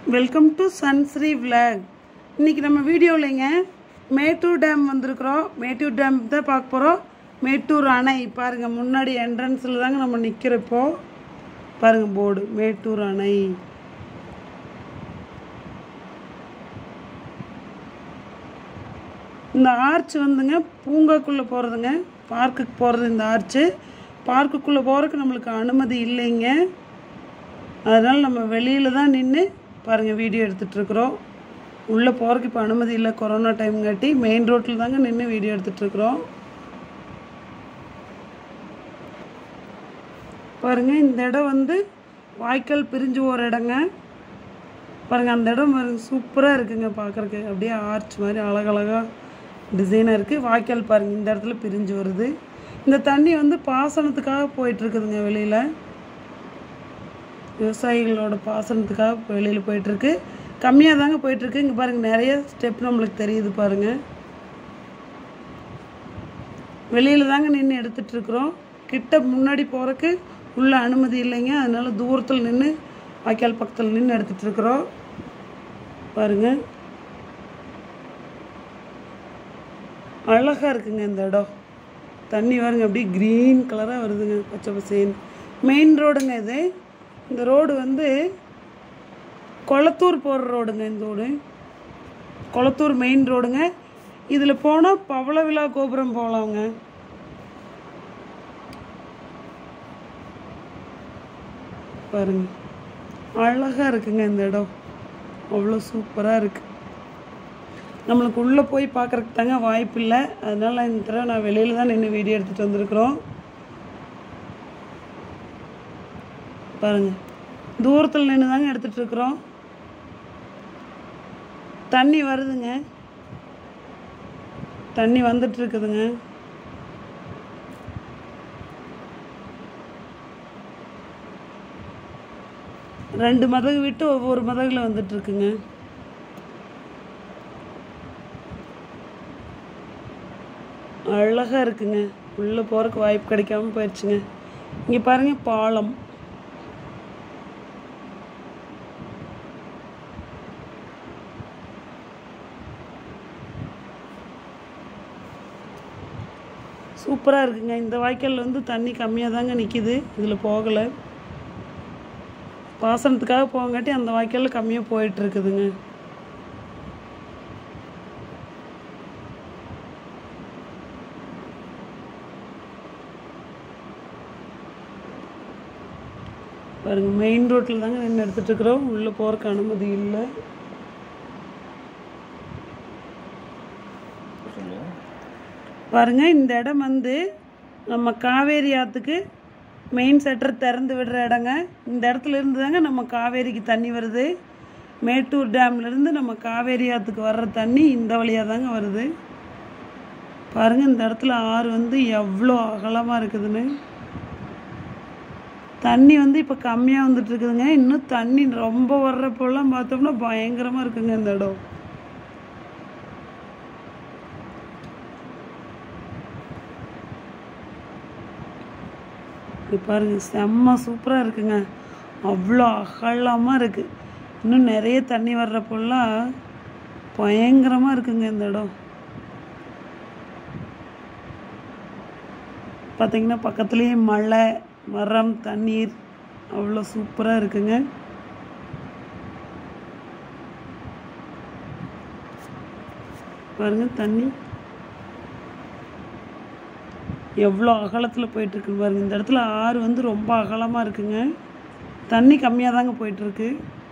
welcome to சன்ஸ்ரீ vlog இன்னைக்கு நம்ம வீடியோவில்ங்க Mettur dam வந்திருக்கிறோம் மேட்டூர் டேம் தான் பார்க்க போகிறோம் மேட்டூர் அணை பாருங்கள் முன்னாடி என்ட்ரன்ஸில் தாங்க நம்ம நிற்கிறப்போ பாருங்கள் போர்டு மேட்டூர் அணை இந்த ஆர்ச் வந்துங்க பூங்காக்குள்ளே போகிறதுங்க பார்க்குக்கு போகிறது இந்த ஆர்ச்சு பார்க்குக்குள்ளே போகிறதுக்கு நம்மளுக்கு அனுமதி இல்லைங்க அதனால் நம்ம வெளியில் தான் நின்று பாருங்கள் வீடியோ எடுத்துகிட்ருக்குறோம் உள்ளே போகிறதுக்கு இப்போ அனுமதி இல்லை கொரோனா டைம்காட்டி மெயின் ரோட்டில் தாங்க நின்று வீடியோ எடுத்துகிட்ருக்குறோம் பாருங்கள் இந்த இடம் வந்து வாய்க்கால் பிரிஞ்சு ஒரு இடங்க பாருங்கள் அந்த இடம் பாருங்க சூப்பராக இருக்குங்க பார்க்குறக்கு அப்படியே ஆர்ச் மாதிரி அழகழகாக டிசைனாக இருக்குது வாய்க்கால் பாருங்கள் இந்த இடத்துல பிரிஞ்சு வருது இந்த தண்ணி வந்து பாசனத்துக்காக போயிட்டுருக்குதுங்க வெளியில் விவசாயிகளோட பாசனத்துக்காக வெளியில் போயிட்டுருக்கு கம்மியாக தாங்க போயிட்டுருக்கு இங்கே பாருங்கள் நிறைய ஸ்டெப் நம்மளுக்கு தெரியுது பாருங்கள் வெளியில் தாங்க நின்று எடுத்துகிட்ருக்குறோம் கிட்ட முன்னாடி போகிறக்கு உள்ள அனுமதி இல்லைங்க அதனால் தூரத்தில் நின்று வாய்க்கால் பக்கத்தில் நின்று எடுத்துகிட்ருக்குறோம் பாருங்கள் அழகாக இருக்குங்க இந்த இடம் தண்ணி பாருங்க அப்படியே க்ரீன் கலராக வருதுங்க பச்சை பசேன் மெயின் ரோடுங்க இது இந்த ரோடு வந்து கொளத்தூர் போகிற ரோடுங்க இந்த ரோடு கொளத்தூர் மெயின் ரோடுங்க இதில் போனால் பவள விழா கோபுரம் போகலாங்க பாருங்க அழகாக இருக்குங்க இந்த இடம் அவ்வளோ சூப்பராக இருக்குது நம்மளுக்கு உள்ளே போய் பார்க்குறதுக்கு தாங்க வாய்ப்பு இல்லை அதனால் இந்த தடவை நான் வெளியில் தான் நின்று வீடியோ எடுத்துகிட்டு வந்திருக்கிறோம் பாருங்கள் தூரத்தில் நின்று தாங்க எடுத்துகிட்டு இருக்கிறோம் தண்ணி வருதுங்க தண்ணி வந்துட்டு இருக்குதுங்க ரெண்டு மதகு விட்டு ஒவ்வொரு மதகுல வந்துட்டு இருக்குங்க அழகாக இருக்குங்க உள்ளே போகிறக்கு வாய்ப்பு கிடைக்காம போயிடுச்சுங்க இங்கே பாருங்க பாலம் சூப்பராக இருக்குங்க இந்த வாய்க்கால் வந்து தண்ணி கம்மியாக தாங்க நிற்கிது இதில் போகலை பாசனத்துக்காக போகாட்டி அந்த வாய்க்காலில் கம்மியாக போயிட்டு இருக்குதுங்க பாருங்க மெயின் ரோட்டில் தாங்க நின்று எடுத்துகிட்டு இருக்கிறோம் உள்ளே போகிறக்கு அனுமதி இல்லை பாருங்க இந்த இடம் வந்து நம்ம காவேரி ஆற்றுக்கு மெயின் செட்டர் திறந்து விடுற இடங்க இந்த இடத்துல இருந்து தாங்க நம்ம காவேரிக்கு தண்ணி வருது மேட்டூர் டேம்லேருந்து நம்ம காவேரி ஆற்றுக்கு வர்ற தண்ணி இந்த வழியாக தாங்க வருது பாருங்க இந்த இடத்துல ஆறு வந்து எவ்வளோ அகலமாக இருக்குதுன்னு தண்ணி வந்து இப்போ கம்மியாக வந்துட்டு இருக்குதுங்க இன்னும் தண்ணி ரொம்ப வர்றப்போலாம் பார்த்தோம்னா பயங்கரமாக இருக்குங்க இந்த இடம் இது பாருங்க செம்ம சூப்பராக இருக்குங்க அவ்வளோ அகலமாக இருக்குது இன்னும் நிறைய தண்ணி வர்றப்போல்லாம் பயங்கரமாக இருக்குங்க இந்த இடம் பார்த்தீங்கன்னா பக்கத்துலேயே மலை மரம் தண்ணீர் அவ்வளோ சூப்பராக இருக்குங்க பாருங்க தண்ணி எவ்வளோ அகலத்தில் போயிட்டுருக்குன்னு பாருங்க இந்த இடத்துல ஆறு வந்து ரொம்ப அகலமாக இருக்குங்க தண்ணி கம்மியாக தாங்க போயிட்டுருக்கு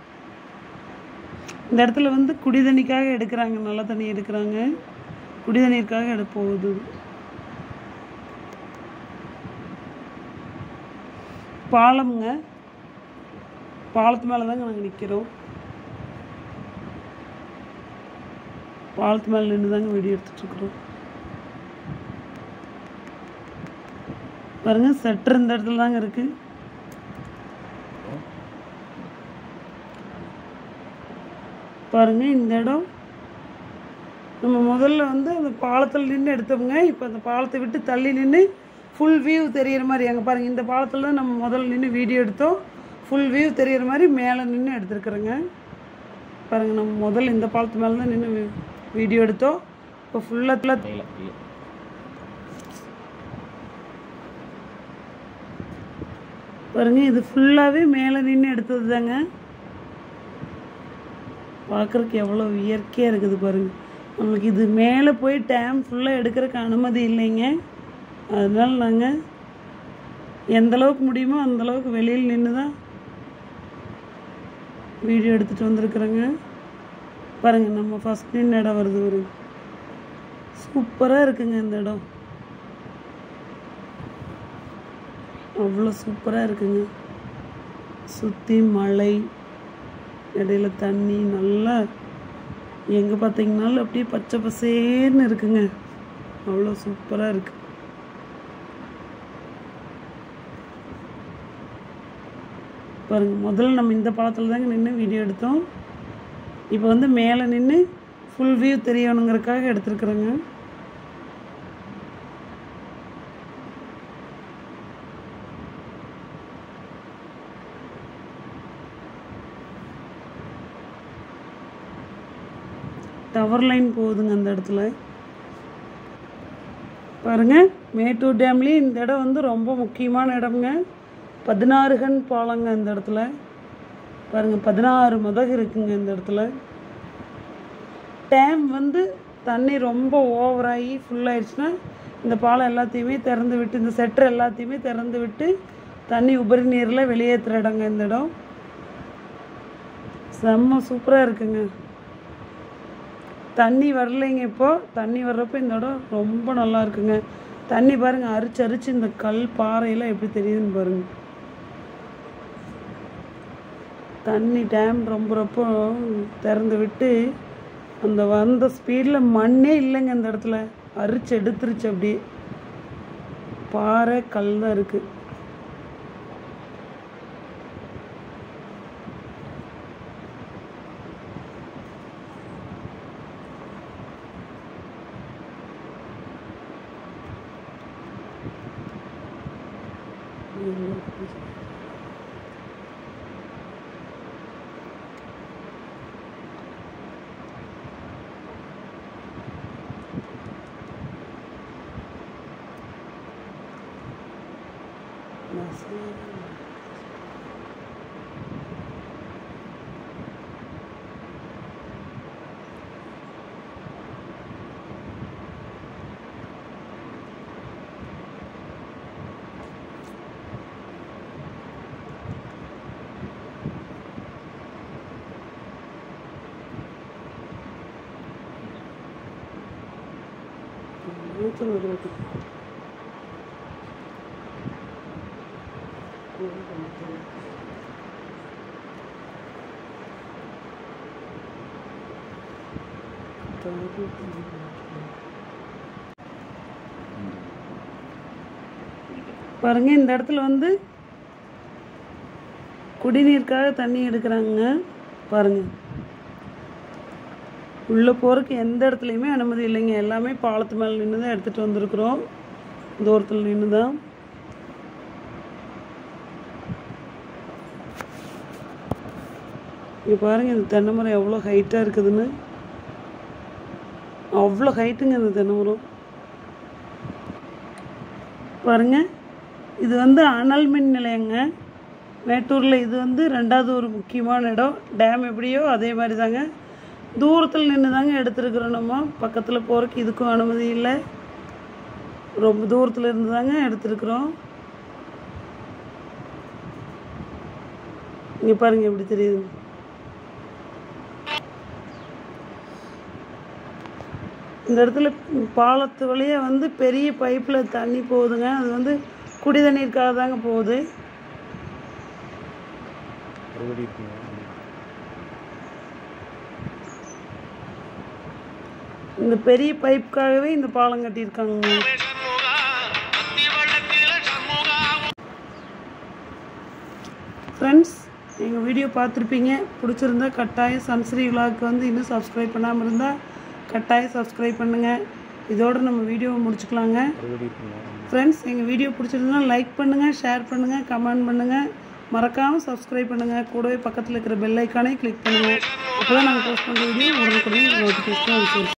இந்த இடத்துல வந்து குடி தண்ணிக்காக எடுக்கிறாங்க நல்ல தண்ணி எடுக்கிறாங்க குடி தண்ணீருக்காக எடு போகுது பாலம்ங்க பாலத்து மேலே தாங்க நாங்கள் நிற்கிறோம் பாலத்து மேலே நின்று தாங்க வீடியோ எடுத்துட்ருக்குறோம் பாருங்க செட்டர் இந்த இடத்துல தாங்க இருக்கு பாருங்க இந்த இடம் நம்ம முதல்ல வந்து அந்த பாலத்தில் நின்று எடுத்தோம்ங்க இப்போ அந்த பாலத்தை விட்டு தள்ளி நின்று ஃபுல் வியூ தெரியிற மாதிரி அங்கே பாருங்கள் இந்த பாலத்தில் தான் நம்ம முதல்ல நின்று வீடியோ எடுத்தோம் ஃபுல் வியூ தெரியிற மாதிரி மேலே நின்று எடுத்துருக்குறேங்க பாருங்க நம்ம முதல்ல இந்த பாலத்து மேலே தான் நின்று வீடியோ எடுத்தோம் இப்போ ஃபுல்லாக ஃபுல்லாக இல்லை இல்லை பாருங்க இது ஃபுல்லாகவே மேலே நின்று எடுத்தது தாங்க பார்க்குறக்கு எவ்வளோ இயற்கையாக இருக்குது பாருங்க நம்மளுக்கு இது மேலே போய் டேம் ஃபுல்லாக எடுக்கிறதுக்கு அனுமதி இல்லைங்க அதனால நாங்கள் எந்த அளவுக்கு முடியுமோ அந்த அளவுக்கு வெளியில் நின்று தான் வீடியோ எடுத்துகிட்டு வந்திருக்குறோங்க பாருங்கள் நம்ம ஃபஸ்ட் நின்று இடம் வருது ஒரு சூப்பராக இருக்குங்க இந்த இடம் அவ்வளோ சூப்பராக இருக்குங்க சுற்றி மலை இடையில தண்ணி நல்லா எங்கே பார்த்தீங்கனாலும் அப்படியே பச்சை பசேர்னு இருக்குங்க அவ்வளோ சூப்பராக இருக்கு பாருங்க முதல்ல நம்ம இந்த பாலத்தில் தாங்க நின்று வீடியோ எடுத்தோம் இப்போ வந்து மேலே நின்று ஃபுல் வியூ தெரியணுங்கிறதுக்காக எடுத்துருக்குறோங்க டவர் லைன் போகுதுங்க அந்த இடத்துல பாருங்க மேட்டூர் டேம்லேயும் இந்த இடம் வந்து ரொம்ப முக்கியமான இடம்ங்க பதினாறு கண் பாலங்க இந்த இடத்துல பாருங்க பதினாறு மதகு இருக்குங்க இந்த இடத்துல டேம் வந்து தண்ணி ரொம்ப ஓவராகி ஃபுல்லாகிடுச்சுன்னா இந்த பாலம் எல்லாத்தையுமே திறந்து விட்டு இந்த செட்டர் எல்லாத்தையுமே திறந்து விட்டு தண்ணி உபரி நீரில் வெளியேற்றுற இடங்க இந்த இடம் செம்ம சூப்பராக இருக்குங்க தண்ணி வரலைங்க இப்போ தண்ணி வர்றப்போ இந்த இடம் ரொம்ப நல்லா இருக்குங்க தண்ணி பாருங்க அரிச்சு அரிச்சு இந்த கல் பாறையெல்லாம் எப்படி தெரியுதுன்னு பாருங்க தண்ணி டேம் ரொம்பறப்போ திறந்து விட்டு அந்த வந்த ஸ்பீடில் மண்ணே இல்லைங்க இந்த இடத்துல அரிச்சு எடுத்துருச்சு அப்படியே பாறை கல் தான் இருக்குது பாருங்க இந்த இடத்துல வந்து குடிநீருக்காக தண்ணி எடுக்கிறாங்க பாருங்க உள்ளே போகிறதுக்கு எந்த இடத்துலையுமே அனுமதி இல்லைங்க எல்லாமே பாலத்து மேலே நின்று தான் எடுத்துகிட்டு வந்திருக்கிறோம் தூரத்தில் நின்று தான் இங்கே பாருங்கள் இந்த தென்னை மரம் எவ்வளோ ஹைட்டாக இருக்குதுன்னு அவ்வளோ ஹைட்டுங்க இந்த தென்னை மரம் பாருங்க இது வந்து அனல் மின் நிலையங்க மேட்டூரில் இது வந்து ரெண்டாவது ஒரு முக்கியமான இடம் டேம் எப்படியோ அதே மாதிரி தாங்க தூரத்தில் நின்று தாங்க எடுத்துருக்குறோம் நம்ம பக்கத்தில் போகிறக்கு இதுக்கும் அனுமதி இல்லை ரொம்ப தூரத்தில் இருந்து தாங்க எடுத்துருக்குறோம் இங்கே பாருங்க எப்படி தெரியுது இந்த இடத்துல பாலத்து வழியே வந்து பெரிய பைப்பில் தண்ணி போகுதுங்க அது வந்து குடி தண்ணீருக்காக தாங்க போகுது அறுபடி இருக்குங்க இந்த பெரிய பைப்புக்காகவே இந்த பாலம் கட்டியிருக்காங்க ஃப்ரெண்ட்ஸ் எங்கள் வீடியோ பார்த்துருப்பீங்க பிடிச்சிருந்தா கட்டாயம் சன்ஸ்ரீ விலாக்கு வந்து இன்னும் சப்ஸ்கிரைப் பண்ணாமல் இருந்தால் கட்டாயம் சப்ஸ்கிரைப் பண்ணுங்கள் இதோடு நம்ம வீடியோவை முடிச்சுக்கலாங்க அறுபடி இருக்குங்க ஃப்ரெண்ட்ஸ் எங்கள் வீடியோ பிடிச்சிருந்தா லைக் பண்ணுங்கள் ஷேர் பண்ணுங்கள் கமெண்ட் பண்ணுங்கள் மறக்காமல் சப்ஸ்கிரைப் பண்ணுங்கள் கூடவே பக்கத்தில் இருக்கிற பெல் ஐக்கானே கிளிக் பண்ணுங்கள் அப்போ தான் நாங்கள் போஸ்ட் பண்ணுற வீடியோ உடனுக்குடனே நோட்டிஃபிகேஷன்